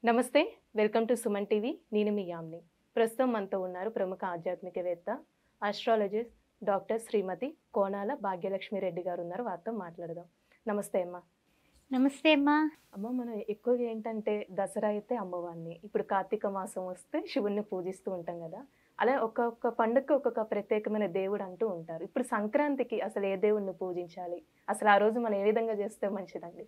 నమస్తే welcome to Suman TV నేను మీ యామ్ని ప్రస్తుతం మనతో ఉన్నారు ప్రముఖ ఆధ్యాత్మికవేత్త ఆస్ట్రాలజిస్ట్ డాక్టర్ శ్రీమతి కోనాల భాగ్యలక్ష్మి రెడ్డి గారు ఉన్నారు వారితో మాట్లాడదాం నమస్తే అమ్మ నమస్తే అమ్మా అమ్మ మనం ఎక్కువగా ఏంటంటే దసరా అయితే అమ్మవారిని ఇప్పుడు కార్తీక మాసం వస్తే శివుణ్ణి పూజిస్తూ ఉంటాం కదా అలా ఒక్కొక్క పండుగకి ఒక్కొక్క ప్రత్యేకమైన దేవుడు అంటూ ఉంటారు ఇప్పుడు సంక్రాంతికి అసలు ఏ దేవుణ్ణి పూజించాలి అసలు ఆ రోజు మనం ఏ విధంగా చేస్తే మంచిదండి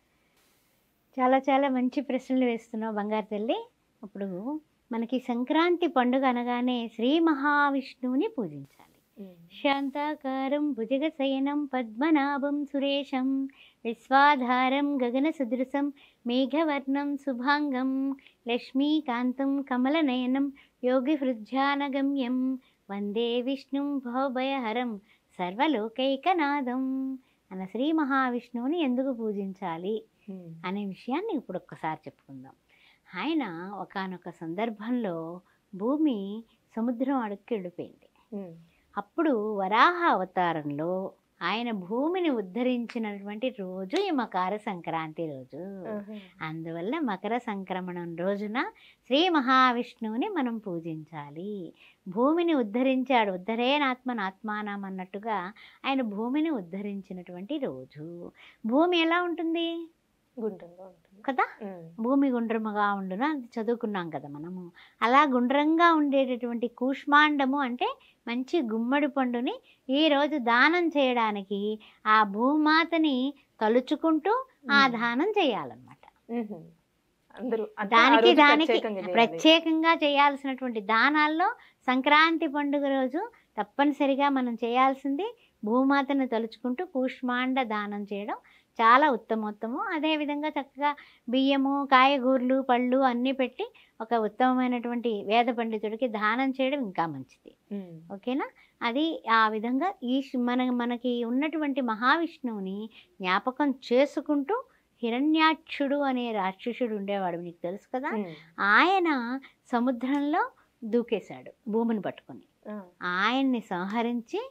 చాలా చాలా మంచి ప్రశ్నలు వేస్తున్నావు బంగారు తల్లి ఇప్పుడు మనకి సంక్రాంతి పండుగ అనగానే శ్రీ మహావిష్ణువుని పూజించాలి శాంతాకారం భుజగశయనం పద్మనాభం సురేశం విశ్వాధారం గగన సదృశం మేఘవర్ణం శుభాంగం లక్ష్మీకాంతం కమలనయనం యోగి హృద్యానగమ్యం వందే విష్ణుం భవభయహరం సర్వలోకైకనాథం అన్న శ్రీ మహావిష్ణువుని ఎందుకు పూజించాలి అనే విషయాన్ని ఇప్పుడు ఒక్కసారి చెప్పుకుందాం ఆయన ఒకానొక సందర్భంలో భూమి సముద్రం అడుక్కి వెళ్ళిపోయింది ఉమ్. అప్పుడు వరాహ అవతారంలో ఆయన భూమిని ఉద్ధరించినటువంటి రోజు ఈ మకర సంక్రాంతి రోజు ఆహా. అందువల్ల మకర సంక్రమణం రోజున శ్రీ మహావిష్ణువుని మనం పూజించాలి భూమిని ఉద్ధరించాడు ఉద్ధరేనాత్మన్ ఆత్మానం అన్నట్టుగా ఆయన భూమిని ఉద్ధరించినటువంటి రోజు భూమి ఎలా ఉంటుంది గుండ్రంగా ఉంటుంది కదా ఉమ్. భూమి గుండ్రముగా ఉండును అది చదువుకున్నాం కదా మనము అలా గుండ్రంగా ఉండేటటువంటి కూష్మాండము అంటే మంచి గుమ్మడి పండుని ఈరోజు దానం చేయడానికి ఆ భూమాతని తలుచుకుంటూ ఆ ఉమ్. దానం చేయాలన్నమాట ఉహు. అందరూ అంటే ఆ దానికి రోజు దానికి ప్రత్యేకంగా చేయాలి. ప్రత్యేకంగా చేయాల్సినటువంటి దానాల్లో సంక్రాంతి పండుగ రోజు తప్పనిసరిగా మనం చేయాల్సింది భూమాతను తలుచుకుంటూ కూష్మాండ దానం చేయడం చాలా ఉత్తమోత్తమం అదేవిధంగా చక్కగా బియ్యము కాయగూరలు పళ్ళు అన్నీ పెట్టి ఒక ఉత్తమమైనటువంటి వేద పండితుడికి దానం చేయడం ఇంకా మంచిది ఉమ్. ఓకేనా అది ఆ విధంగా ఈ శ్- మన మనకి ఉన్నటువంటి మహావిష్ణువుని జ్ఞాపకం చేసుకుంటూ హిరణ్యాక్షుడు అనే రాక్షసుడు ఉండేవాడు నీకు తెలుసు కదా ఉమ్. ఆయన సముద్రంలో దూకేశాడు భూమిని పట్టుకొని ఆ. ఆయన్ని సంహరించి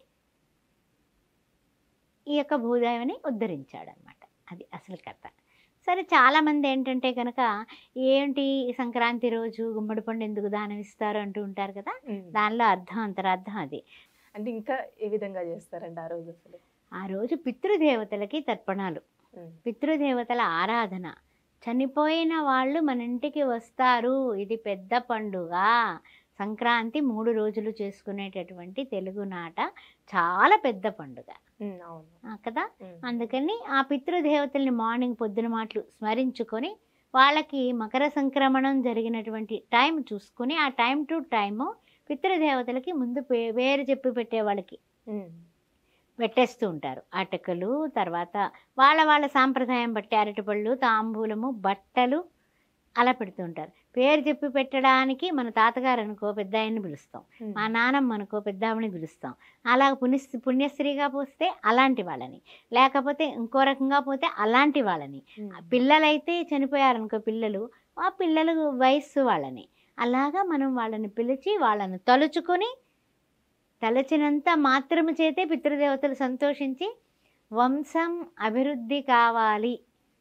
ఈ యొక్క భూదేవిని ఉద్ధరించాడు అనమాట అది అసలు కథ సరే చాలామంది ఏంటంటే కనుక ఏంటి ఈ సంక్రాంతి రోజు గుమ్మడి పండు ఎందుకు దానం ఇస్తారు అంటూ ఉంటారు కదా ఉమ్. దానిలో అర్థం అంతరార్థం అది అంటే ఇంకా ఏ విధంగా చేస్తారండి ఆ రోజు అసలు ఆ రోజు పితృదేవతలకి తర్పణాలు ఉమ్. పితృదేవతల ఆరాధన చనిపోయిన వాళ్ళు మన ఇంటికి వస్తారు ఇది పెద్ద పండుగ సంక్రాంతి మూడు రోజులు చేసుకునేటటువంటి తెలుగునాట చాలా పెద్ద పండుగ ఉమ్, అవును ఆ, కదా ఉమ్. అందుకని ఆ పితృదేవతల్ని మార్నింగ్ పొద్దున మాటలు స్మరించుకొని వాళ్ళకి మకర సంక్రమణం జరిగినటువంటి టైం చూసుకొని ఆ టైం టు టైము పితృదేవతలకి ముందు పే- పేరు చెప్పి పెట్టే వాళ్ళకి ఉమ్. పెట్టేస్తూ ఉంటారు అటకలు తర్వాత వాళ్ళ వాళ్ళ సాంప్రదాయం బట్టి అరటిపళ్ళు తాంబూలము బట్టలు అలా పెడుతూ ఉంటారు పేరు చెప్పి పెట్టడానికి మన తాతగారు అనుకో పెద్ద ఆయన్ని పిలుస్తాం ఉమ్. మా నాన్నమ్మ అనుకో పెద్ద ఆవిడని పిలుస్తాం అలా పుణ్య పుణ్యశ్రీగా పోస్తే అలాంటి వాళ్ళని లేకపోతే ఇంకో రకంగా పోతే అలాంటి వాళ్ళని ఉమ్. ఆ పిల్లలైతే చనిపోయారనుకో పిల్లలు ఆ పిల్లలు వయస్సు వాళ్ళని అలాగా మనం వాళ్ళని పిలిచి వాళ్ళని తలుచుకొని తలచినంత మాత్రము చేతే పితృదేవతలు సంతోషించి వంశం అభివృద్ధి కావాలి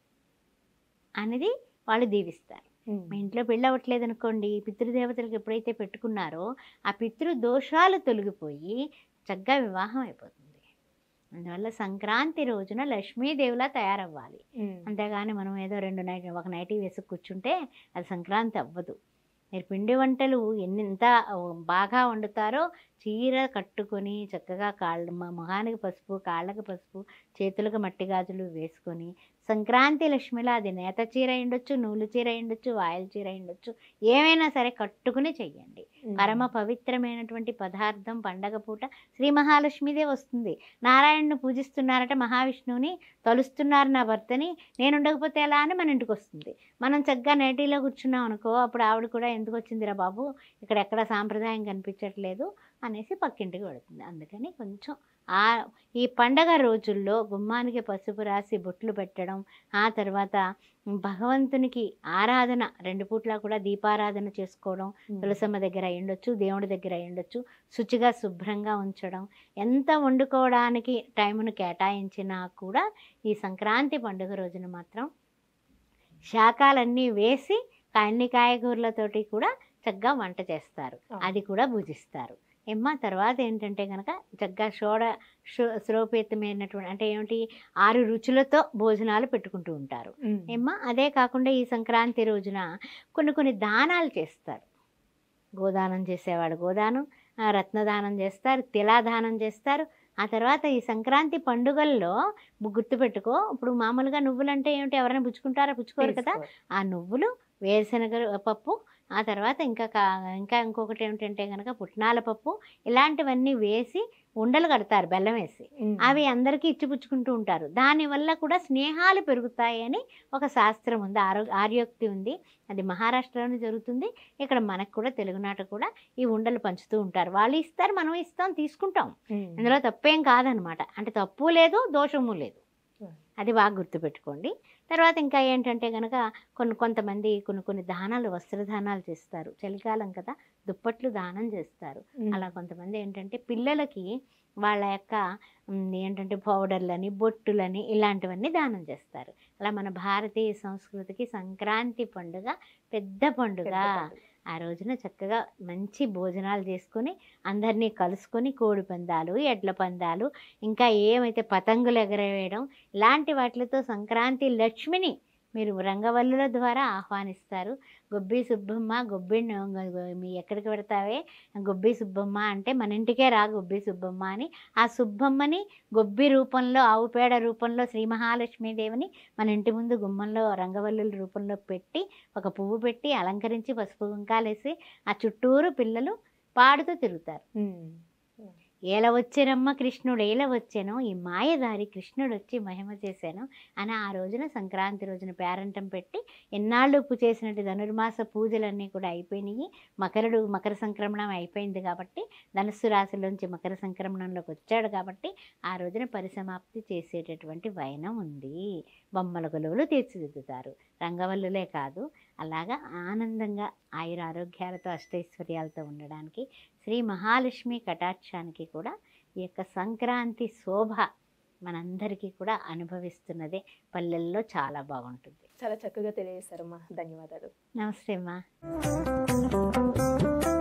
అనేది వాళ్ళు దీవిస్తారు ఉమ్. మీ ఇంట్లో పెళ్ళి అవ్వట్లేదు అనుకోండి పితృదేవతలకు ఎప్పుడైతే పెట్టుకున్నారో ఆ పితృ దోషాలు తొలగిపోయి చక్కగా వివాహం అయిపోతుంది అందువల్ల సంక్రాంతి రోజున లక్ష్మీదేవిలా తయారవ్వాలి ఉమ్. అంతేగాని మనం ఏదో రెండు నైట్ ఒక నైటీ వేసి కూర్చుంటే అది సంక్రాంతి అవ్వదు మీరు పిండి వంటలు ఎన్నింత బాగా వండుతారో చీర కట్టుకొని చక్కగా కాళ్ళ మ- మొహానికి పసుపు కాళ్ళకి పసుపు చేతులకు మట్టి గాజులు వేసుకొని సంక్రాంతి లక్ష్మిలా అది నేత చీర అయిండొచ్చు నూలు చీర అయిండొచ్చు వాయల చీర అయిండొచ్చు ఏమైనా సరే కట్టుకుని చెయ్యండి ఉమ్. పరమ పవిత్రమైనటువంటి పదార్థం పండగ పూట శ్రీ మహాలక్ష్మిదే వస్తుంది నారాయణను పూజిస్తున్నారట మహావిష్ణువుని తలుస్తున్నారు నా భర్తని నేను ఉండకపోతే ఎలా అని మన ఇంటికి వస్తుంది మనం చక్కగా నేటిలో కూర్చున్నాం అనుకో అప్పుడు ఆవిడ కూడా ఎందుకు వచ్చిందిరా బాబు ఇక్కడ ఎక్కడ సాంప్రదాయం కనిపించట్లేదు అనేసి పక్కింటికి వెళుతుంది అందుకని కొంచెం ఆ ఈ పండగ రోజుల్లో గుమ్మానికి పసుపు రాసి బొట్లు పెట్టడం ఆ తర్వాత భగవంతునికి ఆరాధన రెండు పూట్ల కూడా దీపారాధన చేసుకోవడం ఉమ్. తులసమ్మ దగ్గర అయ్యుండొచ్చు దేవుడి దగ్గర అయ్యుండొచ్చు శుచిగా శుభ్రంగా ఉంచడం ఎంత వండుకోవడానికి టైమును కేటాయించినా కూడా ఈ సంక్రాంతి పండుగ రోజున మాత్రం శాకాలన్నీ వేసి అన్ని కాయగూరలతోటి కూడా చక్కగా వంట చేస్తారు ఆ. అది కూడా భుజిస్తారు ఏమ్మా తర్వాత ఏంటంటే కనుక చక్కగా షోడ షో- శ్రోపేతమైనటువంటి అంటే ఏమిటి ఆరు రుచులతో భోజనాలు పెట్టుకుంటూ ఉంటారు ఉమ్. ఏమ్మా అదే కాకుండా ఈ సంక్రాంతి రోజున కొన్ని కొన్ని దానాలు చేస్తారు గోదానం చేసేవాడు గోదానం ఆ, రత్నదానం చేస్తారు తిలాదానం చేస్తారు ఆ తర్వాత ఈ సంక్రాంతి పండుగల్లో గు- గుర్తుపెట్టుకో ఇప్పుడు మామూలుగా నువ్వులు అంటే ఏమిటి ఎవరైనా పుచ్చుకుంటారా పుచ్చుకోరు కదా తీసుకోరు. ఆ నువ్వులు వేరుశనగ పప్పు ఆ తర్వాత ఇంకా కా- ఇంకా ఇంకొకటి ఏమిటంటే కనుక పుట్నాల పప్పు ఇలాంటివన్నీ వేసి ఉండలు కడతారు బెల్లం వేసి ఉమ్. అవి అందరికీ ఇచ్చిపుచ్చుకుంటూ ఉంటారు దానివల్ల కూడా స్నేహాలు పెరుగుతాయి అని ఒక శాస్త్రం ఉంది ఆరో ఆర్యోక్తి ఉంది అది మహారాష్ట్రలోనే జరుగుతుంది ఇక్కడ మనకు కూడా తెలుగునాట కూడా ఈ ఉండలు పంచుతూ ఉంటారు వాళ్ళు ఇస్తారు మనం ఇస్తాం తీసుకుంటాం ఉమ్. ఇందులో తప్పేం కాదనమాట అంటే తప్పు లేదు దోషము లేదు Hmm. అది బాగా గుర్తుపెట్టుకోండి తర్వాత ఇంకా ఏంటంటే కనుక కొన్ని కొంతమంది కొన్ని కొన్ని దానాలు వస్త్రదానాలు చేస్తారు చలికాలం కదా దుప్పట్లు దానం చేస్తారు ఉమ్. అలా కొంతమంది ఏంటంటే పిల్లలకి వాళ్ళ యొక్క ఉమ్, ఏంటంటే పౌడర్లని బొట్టులని ఇలాంటివన్నీ దానం చేస్తారు అలా మన భారతీయ సంస్కృతికి సంక్రాంతి పండుగ పెద్ద పండుగ పెద్ద పండుగ. ఆ రోజున చక్కగా మంచి భోజనాలు చేసుకొని అందరినీ కలుసుకొని కోడి పందాలు ఎడ్ల పందాలు ఇంకా ఏమైతే పతంగులు ఎగరవేయడం ఇలాంటి వాటితో సంక్రాంతి లక్ష్మిని మీరు రంగవల్లుల ద్వారా ఆహ్వానిస్తారు గొబ్బి సుబ్బమ్మ గొబ్బి మీ ఎక్కడికి పెడతావే గొబ్బి సుబ్బమ్మ అంటే మన ఇంటికే రా గొబ్బి సుబ్బమ్మ అని ఆ సుబ్బమ్మని గొబ్బి రూపంలో ఆవు పేడ రూపంలో శ్రీ మహాలక్ష్మీదేవిని మన ఇంటి ముందు గుమ్మంలో రంగవల్లుల రూపంలో పెట్టి ఒక పువ్వు పెట్టి అలంకరించి పసుపు కుంకాలేసి ఆ చుట్టూరు పిల్లలు పాడుతూ తిరుగుతారు ఉమ్. ఏల వచ్చారమ్మ కృష్ణుడు ఏల వచ్చాను ఈ మాయదారి కృష్ణుడు వచ్చి మహిమ చేశాను అని ఆ రోజున సంక్రాంతి రోజున పేరంటం పెట్టి ఎన్నాళ్ళు ఉప్పు చేసినట్టు ధనుర్మాస పూజలన్నీ కూడా అయిపోయినాయి మకరుడు మకర సంక్రమణం అయిపోయింది కాబట్టి ధనుస్సు రాశిలోంచి మకర సంక్రమణంలోకి వచ్చాడు కాబట్టి ఆ రోజున పరిసమాప్తి చేసేటటువంటి వైనం ఉంది బొమ్మల కొలువులు తీర్చిదిద్దుతారు రంగవల్లులే కాదు అలాగా ఆనందంగా ఆయుర ఆరోగ్యాలతో అష్టైశ్వర్యాలతో ఉండడానికి శ్రీ మహాలక్ష్మి కటాక్షానికి కూడా ఈ యొక్క సంక్రాంతి శోభ మనందరికీ కూడా అనుభవిస్తున్నదే పల్లెల్లో చాలా బాగుంటుంది చాలా చక్కగా తెలియజేశారమ్మా ధన్యవాదాలు నమస్తే అమ్మా